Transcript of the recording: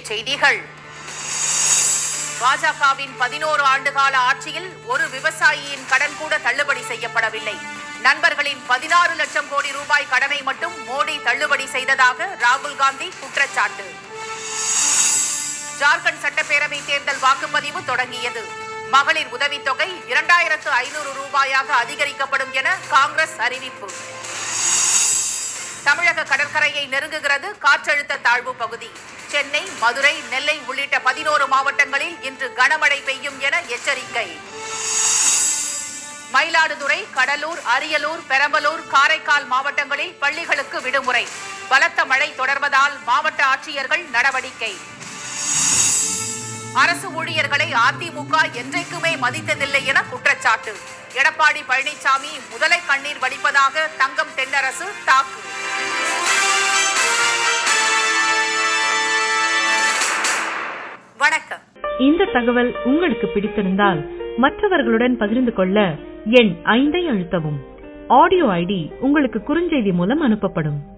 தலைப்புச் செய்திகள் பாஜகவின் பதினோரு ஆண்டுகால ஆட்சியில் ஒரு விவசாயியின் கடன் கூட தள்ளுபடி செய்யப்படவில்லை நண்பர்களின் பதினாறு லட்சம் கோடி ரூபாய் கடனை மட்டும் மோடி தள்ளுபடி செய்ததாக ராகுல் காந்தி குற்றச்சாட்டு ஜார்க்கண்ட் சட்டப்பேரவை தேர்தல் வாக்குப்பதிவு தொடங்கியது மகளிர் உதவித்தொகை இரண்டாயிரத்து ஐநூறு ரூபாயாக அதிகரிக்கப்படும் என காங்கிரஸ் அறிவிப்பு தமிழக கடற்கரையை நெருங்குகிறது காற்றழுத்த தாழ்வு பகுதி சென்னை மதுரை நெல்லை உள்ளிட்ட பதினோரு மாவட்டங்களில் இன்று கனமழை பெய்யும் என எச்சரிக்கை மயிலாடுதுறை கடலூர் அரியலூர் பெரம்பலூர் காரைக்கால் மாவட்டங்களில் பள்ளிகளுக்கு விடுமுறை பலத்த மழை தொடர்வதால் மாவட்ட ஆட்சியர்கள் நடவடிக்கை அரசு ஊழியர்களை அதிமுக என்றைக்குமே மதித்ததில்லை என குற்றச்சாட்டு எடப்பாடி பழனிசாமி முதலை கண்ணீர் வடிப்பதாக தங்கம் தென்னரசு தாக்கு வணக்கம் இந்த தகவல் உங்களுக்கு பிடித்திருந்தால் மற்றவர்களுடன் பகிர்ந்து கொள்ள எண் ஐந்தை அழுத்தவும் ஆடியோ ஐடி உங்களுக்கு குறுஞ்செய்தி மூலம் அனுப்பப்படும்